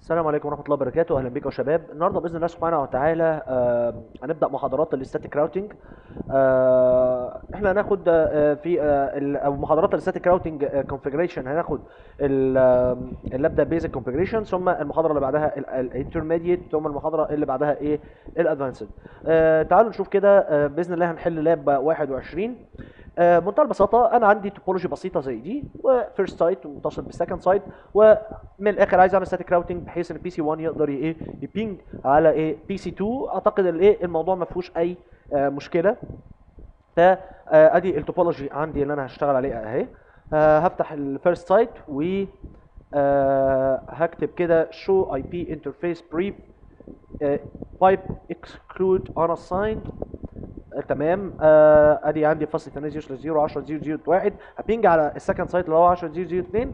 السلام عليكم ورحمة الله وبركاته أهلا بكم يا شباب النهاردة بإذن الله سبحانه وتعالى آه، هنبدأ محاضرات الاستاتيك راوتنج آه، احنا هناخد آه، في آه، ال- أو محاضرات الاستاتيك راوتنج كونفجريشن هناخد ال- آه، اللي ابدا بيزك كونفجريشن ثم المحاضرة اللي بعدها الانترميديت ثم المحاضرة اللي بعدها ايه الادفانسد تعالوا نشوف كده آه، بإذن الله هنحل لاب 21 آه، بمنتهى البساطة أنا عندي توبولوجي بسيطة زي دي وفيرست سايت متصل بالسكند سايت ومن الآخر عايز أعمل ستاتيك راوتنج بحيث إن بي سي 1 يقدر ي- إيه يبينج على إيه بي سي 2 أعتقد الإيه الموضوع ما فيهوش أي آه، مشكلة فا آه، ادي التوبولوجي عندي اللي انا هشتغل عليها اهي آه، هفتح الفيرست سايت و آه، هكتب كده show IP interface brief آه، pipe exclude unassigned آه، تمام آه، ادي عندي فصل 8 0 0 10 0 0 1 هبينج على السكند سايت اللي هو 10 0 0 2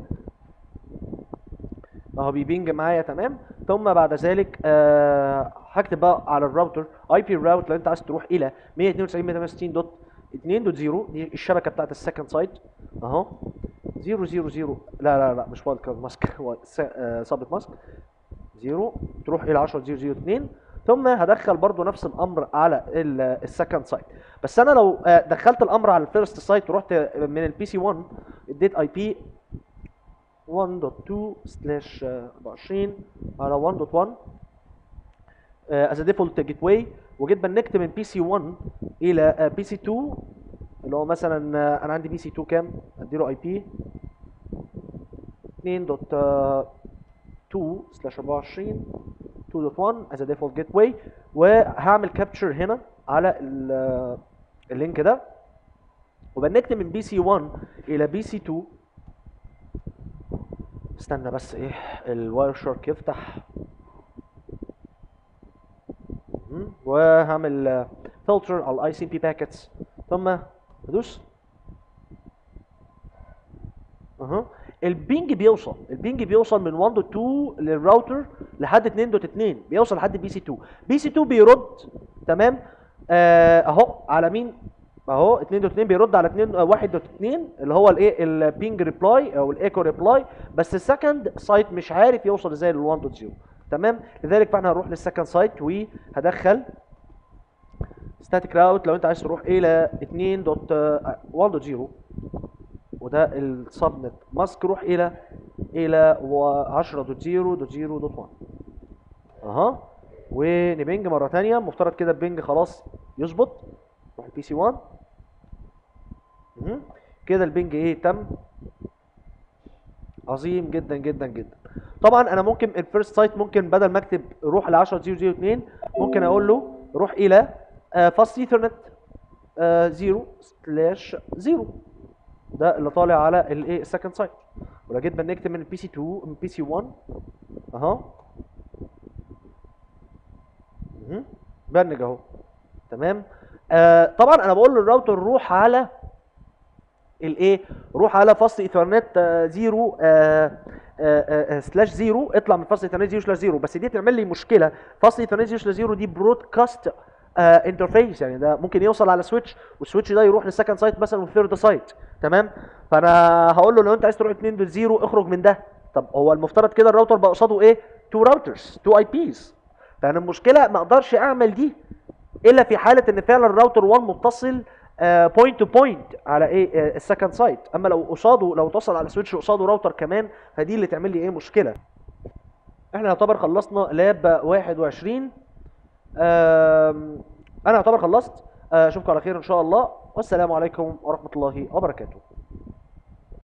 اهو بيبينج معايا تمام ثم بعد ذلك آه هكتب بقى على الراوتر اي بي راوت لو انت عايز تروح الى 192.168.2.0 دي الشبكه بتاعت السكند سايت اهو 0 0 0 لا لا لا مش وايلد كارد ماسك هو سابت ماسك 0 تروح الى 10 0 0 2 ثم هدخل برضو نفس الامر على السكند سايت بس انا لو آه، دخلت الامر على الفيرست سايت ورحت من البي سي 1 اديت اي بي 1.2 سلاش 24 على 1.1 از ديفولت جيت واي وجيت بنكت من بي سي 1 الى بي سي 2 اللي هو مثلا آه، انا عندي بي سي 2 كام اديله اي بي 2.2 سلاش 24 2.1 as a default gateway وهعمل كابتشر هنا على ال- اللينك ده وبنكت من بي سي 1 الى بي سي 2 استنى بس ايه الواير شارك يفتح مم. وهعمل فلتر على الاي سي بي باكيتس ثم ادوس اها البينج بيوصل البينج بيوصل من 1.2 للراوتر لحد 2.2 بيوصل لحد بي سي 2 بي سي 2 بيرد تمام آه اهو على مين اهو 2.2 بيرد على 2 آه، 1.2 اللي هو الايه البينج ريبلاي او الايكو ريبلاي بس السكند سايت مش عارف يوصل ازاي لل 1.0 تمام لذلك فاحنا هنروح للسكند سايت وهدخل ستاتيك راوت لو انت عايز تروح الى 2.1.0 وده السبنت ماسك روح الى الى 10.0.0.1 اها ونبنج مره ثانيه مفترض كده البنج خلاص يظبط روح البي سي 1 مهم. كده البنج ايه تم عظيم جدا جدا جدا طبعا انا ممكن الفيرست سايت ممكن بدل ما اكتب روح ل 10.0.0.2 ممكن اقول له روح الى فاست ايثرنت 0 سلاش 0 ده اللي طالع على الايه السكند سايت ولو جيت بنكتب من البي سي 2 من البي سي 1 اهو مهم. بنج اهو تمام آه طبعا انا بقول للراوتر روح على الايه روح على فصل ايثرنت 0 سلاش 0 اطلع من فصل ايثرنت 0 سلاش 0 بس دي تعمل لي مشكله فصل ايثرنت 0 سلاش 0 دي برودكاست انترفيس يعني ده ممكن يوصل على سويتش والسويتش ده يروح للسكند سايت مثلا والثيرد سايت تمام فانا هقول له لو انت عايز تروح 2.0 اخرج من ده طب هو المفترض كده الراوتر بقى قصاده ايه؟ تو راوترز تو اي بيز فانا المشكله ما اقدرش اعمل دي الا في حاله ان فعلا الراوتر 1 متصل بوينت تو بوينت على ايه السكند سايت اما لو قصاده لو اتصل على سويتش قصاده راوتر كمان فدي اللي تعمل لي ايه مشكله احنا يعتبر خلصنا لاب 21 آم، انا يعتبر خلصت آه، اشوفكم على خير ان شاء الله والسلام عليكم ورحمه الله وبركاته